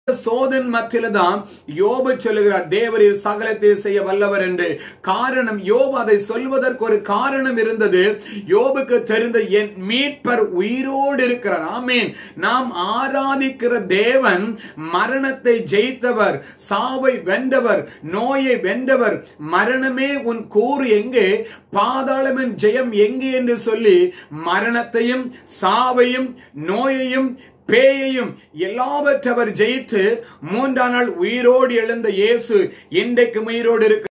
சோதன் மத்தியில தான் யோபு சொல்லுகிறார் தேவரீர் சகலத்தை செய்ய வல்லவர் என்று காரணம் யோபு அதை சொல்வதற்கு ஒரு காரணம் இருந்தது யோபுக்கு தெரிந்த என் மீட்பர் உயிரோடு இருக்கிறார் ஆமீன் நாம் ஆராதிக்கிற தேவன் மரணத்தை ஜெயித்தவர் சாவை வென்றவர் நோயை வென்றவர் மரணமே உன் கூறு எங்கே பாதாளமின் ஜெயம் எங்கே என்று சொல்லி மரணத்தையும் சாவையும் நோயையும் பேயையும் எல்லாவற்றவர் ஜெயித்து மூன்றாம் நாள் உயிரோடு எழுந்த இயேசு இன்றைக்கு உயிரோடு இருக்கிற